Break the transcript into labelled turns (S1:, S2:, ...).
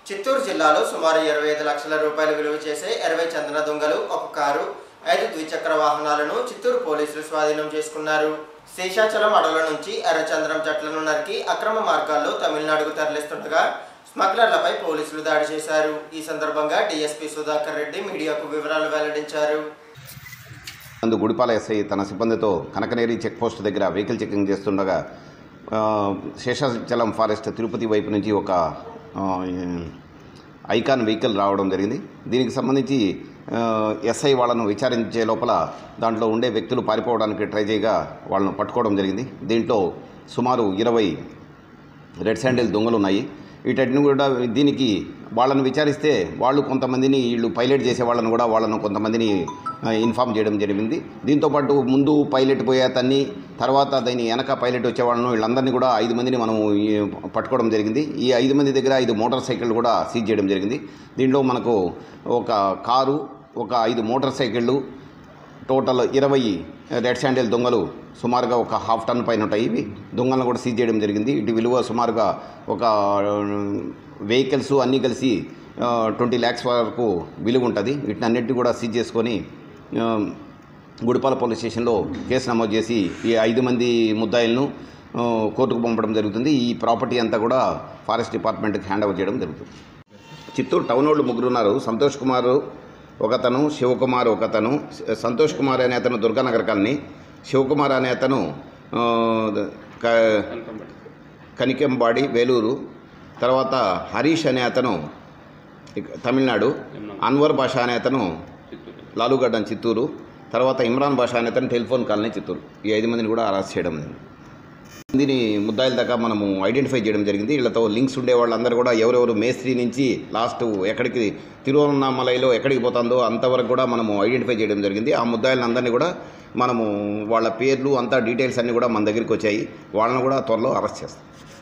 S1: చిత్తూరు జిల్లాలో సుమారు ఇరవై ఐదు లక్షల రూపాయలు విలువ చేసే ఇరవై చందన దొంగలు ఒక కారు ఐదు ద్విచక్ర వాహనాలను చిత్తూరు పోలీసులు స్వాధీనం చేసుకున్నారు శేషాచలం అడవుల నుంచి ఎర్రచంద్రం చెట్లను నరికి అక్రమ మార్గాల్లో తమిళనాడుకు తరలిస్తుండగా స్మగ్లర్లపై పోలీసులు దాడి చేశారు ఈ సందర్భంగా డీఎస్పీ సుధాకర్ రెడ్డి మీడియాకు వివరాలు వెల్లడించారు
S2: అందు గుడిపాల ఎస్ఐ తన సిబ్బందితో కనకనేరి చెక్ పోస్ట్ దగ్గర వెహికల్ చెకింగ్ చేస్తుండగా ఆ, శేషాచలం ఫారెస్ట్ తిరుపతి వైపు నుంచి ఒక ఆ, ఐకాన్ వెహికల్ రావడం జరిగింది దీనికి సంబంధించి ఆ, ఎస్ఐ వాళ్ళను విచారించే లోపల దాంట్లో ఉండే వ్యక్తులు పారిపోవడానికి ట్రై చేయగా వాళ్ళను పట్టుకోవడం జరిగింది దీంట్లో సుమారు ఇరవై రెడ్ శాండిల్ దొంగలు ఉన్నాయి వీటన్నిటిని కూడా దీనికి వాళ్ళని విచారిస్తే వాళ్ళు కొంతమందిని వీళ్ళు పైలట్ చేసే వాళ్ళని కూడా వాళ్ళను కొంతమందిని ఆ, ఇన్ఫామ్ చేయడం జరిగింది దీంతోపాటు ముందు పైలట్ పోయే అతన్ని తర్వాత దాని వెనక పైలట్ వచ్చే వాళ్ళను వీళ్ళందరినీ కూడా ఐదు మందిని మనం ఈ పట్టుకోవడం జరిగింది ఈ ఐదు మంది దగ్గర ఐదు మోటార్ సైకిల్ కూడా సీజ్ చేయడం జరిగింది దీంట్లో మనకు ఒక కారు ఒక ఐదు మోటార్ సైకిళ్ళు టోటల్ ఇరవై రెడ్ శాండిల్ దొంగలు సుమారుగా ఒక హాఫ్ టన్ పైన ఉంటాయి ఇవి దొంగలను కూడా సీజ్ చేయడం జరిగింది ఇటు విలువ సుమారుగా ఒక వెహికల్స్ అన్నీ కలిసి ట్వంటీ ల్యాక్స్ వరకు విలువ ఉంటుంది వీటిని అన్నిటిని కూడా సీజ్ చేసుకొని ఆ, గుడిపాల పోలీస్ స్టేషన్లో కేసు నమోదు చేసి ఈ ఐదు మంది ముద్దాయిలను ఆ, కోర్టుకు పంపడం జరుగుతుంది ఈ ప్రాపర్టీ అంతా కూడా ఫారెస్ట్ డిపార్ట్మెంట్కి హ్యాండ్ ఓవర్ చేయడం జరుగుతుంది చిత్తూరు టౌన్ వాళ్ళు ముగ్గురు ఉన్నారు సంతోష్ కుమార్ ఒకతను శివకుమార్ ఒకతను సంతోష్ కుమార్ అనే అతను దుర్గానగర్ కాలనీ శివకుమార్ అనే అతను ఆ, క- కనికెంబాడి వేలూరు తర్వాత హరీష్ అనే అతను ఇక- తమిళనాడు అన్వర్ భాష అనే అతను లాలుగడ్డ చిత్తూరు తర్వాత ఇమ్రాన్ భాష అనే అతను టెలిఫోన్ కాలనీ చిత్తూరు ఈ ఐదు మందిని కూడా అరెస్ట్ చేయడం జరిగింది మందిని ముద్దాయిల దాకా మనము ఐడెంటిఫై చేయడం జరిగింది వీళ్ళతో లింక్స్ ఉండే వాళ్ళందరూ కూడా ఎవరెవరు మేస్త్రి నుంచి లాస్ట్ ఎక్కడికి తిరువన్నామలైలో ఎక్కడికి పోతుందో అంతవరకు కూడా మనము ఐడెంటిఫై చేయడం జరిగింది ఆ ముద్దాయిలందరినీ కూడా మనము వాళ్ళ పేర్లు అంతా డీటెయిల్స్ అన్నీ కూడా మన దగ్గరికి వచ్చాయి వాళ్ళని కూడా త్వరలో అరెస్ట్ చేస్తాం